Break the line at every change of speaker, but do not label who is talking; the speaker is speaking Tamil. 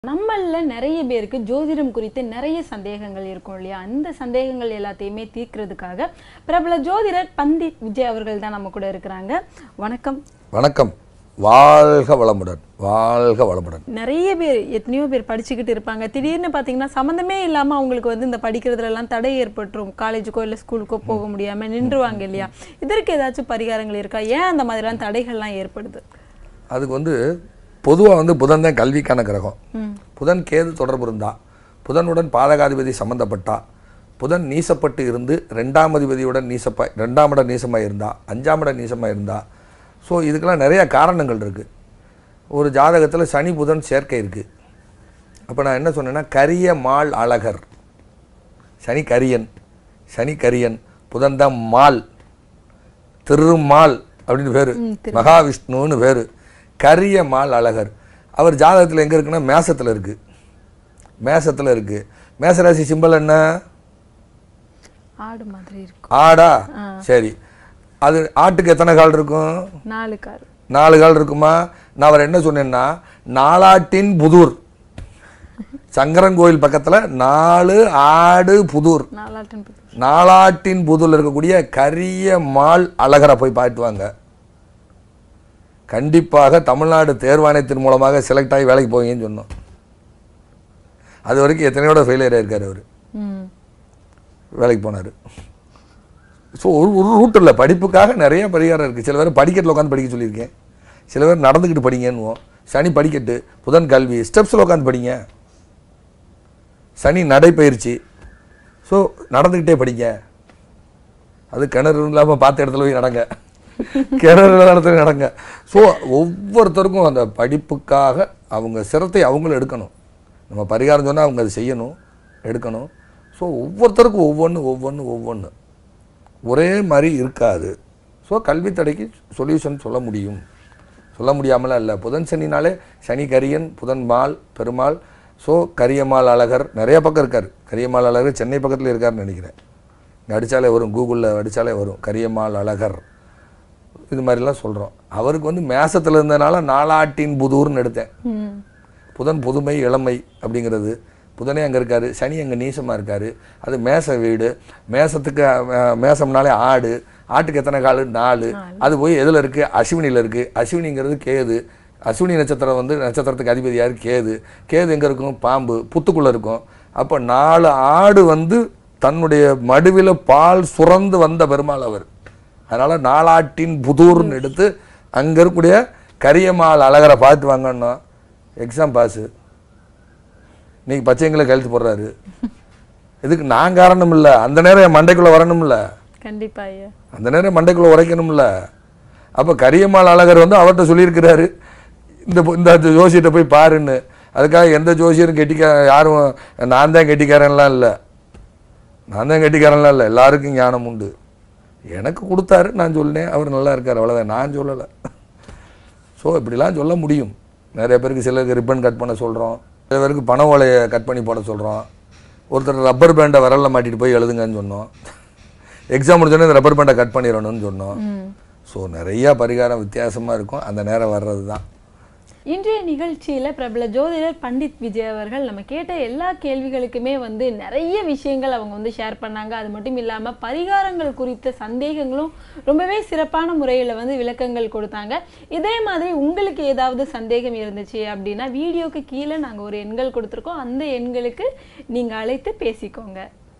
நம்மள நிறைய பேருக்கு ஜோதிடம் குறித்து நிறைய சந்தேகங்கள் இருக்கும் இல்லையா அந்த சந்தேகங்கள் எல்லாத்தையுமே தீர்க்கிறதுக்காக பிரபல ஜோதிடர் பண்டிட் விஜய் அவர்கள் தான் நம்ம கூட இருக்கிறாங்க வணக்கம்
வணக்கம் வாழ்க வளமுடன் வாழ்க வளமுடன்
நிறைய பேர் எத்தனையோ பேர் படிச்சுக்கிட்டு இருப்பாங்க திடீர்னு பார்த்தீங்கன்னா சம்மந்தமே இல்லாமல் அவங்களுக்கு வந்து இந்த படிக்கிறதுல எல்லாம் தடை ஏற்பட்டுரும் காலேஜுக்கோ இல்லை ஸ்கூலுக்கோ போக முடியாமல் நின்றுவாங்க இல்லையா இதற்கு ஏதாச்சும் பரிகாரங்கள் இருக்கா ஏன் அந்த மாதிரிலாம் தடைகள்லாம் ஏற்படுது
அதுக்கு வந்து பொதுவாக வந்து புதன் தான் கல்விக்கான கிரகம்
ம்
புதன் கேது தொடர்பு இருந்தா புதனுடன் பாதகாதிபதி சம்பந்தப்பட்டா புதன் நீசப்பட்டு இருந்து ரெண்டாம் அதிபதியுடன் நீசப்பா ரெண்டாம் இடம் நீசமாக இருந்தா அஞ்சாம் இடம் நீசமாக இருந்தா ஸோ இதுக்கெல்லாம் நிறைய காரணங்கள் இருக்குது ஒரு ஜாதகத்தில் சனி புதன் சேர்க்கை இருக்குது அப்போ நான் என்ன சொன்னேன்னா கரிய மால் அழகர் சனி கரியன் சனி கரியன் புதன் தான் மால் திருமால் அப்படின்னு பேர் மகாவிஷ்ணுன்னு பேர் கரிய மால் அழகர் அவர் ஜாதகத்தில் எங்கே இருக்குன்னா மேசத்தில் இருக்குது மேசத்தில் இருக்குது மேசராசி சிம்பல் என்ன
ஆடு மாதிரி இருக்கும்
ஆடா சரி அது ஆட்டுக்கு எத்தனை கால் இருக்கும்
நாலு கார்
நாலு கால் இருக்குமா நான் அவர் என்ன சொன்னேன்னா நாலாட்டின் புதூர் சங்கரன் கோயில் பக்கத்தில் நாலு ஆடு புதூர்
நாலாட்டன் புது
நாலாட்டின் புதூர்ல இருக்கக்கூடிய கரிய மால் அழகரை போய் பார்த்து வாங்க கண்டிப்பாக தமிழ்நாடு தேர்வாணையத்தின் மூலமாக செலக்ட் ஆகி வேலைக்கு போவீங்கன்னு சொன்னோம் அது வரைக்கும் எத்தனையோட ஃபெயிலியர் ஆயிருக்காரு அவர்
ம்
வேலைக்கு போனார் ஸோ ஒரு ஒரு ரூட் இல்லை படிப்புக்காக நிறைய பரிகாரம் இருக்குது சில பேர் படிக்கட்டில் உட்காந்து படிக்க சொல்லியிருக்கேன் சில பேர் நடந்துக்கிட்டு படிங்கன்னுவோம் சனி படிக்கட்டு புதன் கல்வி ஸ்டெப்ஸில் உட்காந்து படிங்க சனி நடைப்பயிற்சி ஸோ நடந்துக்கிட்டே படிங்க அது கிணறு இல்லாமல் பார்த்த இடத்துல போய் நடங்க கிணறு இல்லாத இடத்துல நடங்க ஸோ ஒவ்வொருத்தருக்கும் அந்த படிப்புக்காக அவங்க சிரத்தை அவங்களும் எடுக்கணும் நம்ம பரிகாரம் சொன்னால் அவங்க அதை செய்யணும் எடுக்கணும் ஸோ ஒவ்வொருத்தருக்கும் ஒவ்வொன்று ஒவ்வொன்று ஒவ்வொன்று ஒரே மாதிரி இருக்காது ஸோ கல்வி தடைக்கு சொல்யூஷன் சொல்ல முடியும் சொல்ல முடியாமலாம் இல்லை புதன் சனினாலே சனி கரியன் புதன் மால் பெருமாள் ஸோ கரியமால் அழகர் நிறைய பக்கம் இருக்கார் கரியமால் அழகர் சென்னை பக்கத்தில் இருக்காருன்னு நினைக்கிறேன் இங்க அடிச்சாலே வரும் கூகுளில் அடிச்சாலே வரும் கரியமால் அழகர் இது மாதிரிலாம் சொல்கிறோம் அவருக்கு வந்து மேசத்தில் இருந்தனால நாலாட்டின் புதூர்னு எடுத்தேன்
ம்
புதன் புதுமை இளமை அப்படிங்கிறது புதனே அங்கே இருக்காரு சனி அங்கே நீசமாக இருக்காரு அது மேச வீடு மேசத்துக்கு அஹ், மேசம்னாலே ஆடு ஆட்டுக்கு எத்தனை கால் நாலு அது போய் எதில் இருக்குது அஸ்வினியில் இருக்குது அஸ்வினிங்கிறது கேது அஸ்வினி நட்சத்திரம் வந்து நட்சத்திரத்துக்கு அதிபதி யார் கேது கேது எங்கே இருக்கும் பாம்பு புத்துக்குள்ளே இருக்கும் அப்போ நாலு ஆடு வந்து தன்னுடைய மடுவில் பால் சுரந்து வந்த பெருமாள் அவர் அதனால் நாலாட்டின் புதூர்னு எடுத்து அங்கே இருக்கக்கூடிய கரியம்மாள் அழகரை பார்த்து வாங்கணும் எக்ஸாம் பாஸு இன்னைக்கு பச்சைங்களை கழுத்து போடுறாரு இதுக்கு நான் காரணம் இல்லை அந்த நேரம் என் மண்டைக்குள்ளே வரணும்ல
கண்டிப்பா ஐயா
அந்த நேரம் மண்டைக்குள்ளே உரைக்கணும்ல அப்போ கரியம்மாள் அழகர் வந்து அவர்கிட்ட சொல்லியிருக்கிறாரு இந்த பொ- இந்த ஜோசியத்தை போய் பாருன்னு அதுக்காக எந்த ஜோசியரும் கெட்டிக்க யாரும் நான் தான் கெட்டிக்காரன்லாம் இல்லை நான் தான் கெட்டிக்காரன்லாம் இல்லை எல்லாருக்கும் ஞானம் உண்டு எனக்கு கொடுத்தாரு நான் சொன்னேன் அவர் நல்லா இருக்கார் அவ்வளோதான் நான் சொல்லலை ஸோ இப்படிலாம் சொல்ல முடியும் நிறைய பேருக்கு சிலருக்கு ரிப்பன் கட் பண்ண சொல்கிறோம் சில பேருக்கு பண ஓலையை கட் பண்ணி போட சொல்கிறோம் ஒருத்தர் ரப்பர் பேண்டை விரலில் மாட்டிட்டு போய் எழுதுங்கன்னு சொன்னோம் எக்ஸாம் முடிஞ்சோடனே இந்த ரப்பர் பேண்டை கட் பண்ணிடணும்னு சொன்னோம்
ம்
ஸோ நிறைய பரிகாரம் வித்தியாசமாக இருக்கும் அந்த நேரம் வர்றது தான்
இன்றைய நிகழ்ச்சியில பிரபல ஜோதிடர் பண்டிட் விஜய் அவர்கள் நம்ம கேட்ட எல்லா கேள்விகளுக்குமே வந்து நிறைய விஷயங்கள் அவங்க வந்து ஷேர் பண்ணாங்க அது மட்டும் இல்லாம பரிகாரங்கள் குறித்த சந்தேகங்களும் ரொம்பவே சிறப்பான முறையில வந்து விளக்கங்கள் கொடுத்தாங்க இதே மாதிரி உங்களுக்கு ஏதாவது சந்தேகம் இருந்துச்சு அப்படின்னா வீடியோக்கு கீழே நாங்க ஒரு எண்கள் கொடுத்துருக்கோம் அந்த எண்களுக்கு நீங்க அழைத்து பேசிக்கோங்க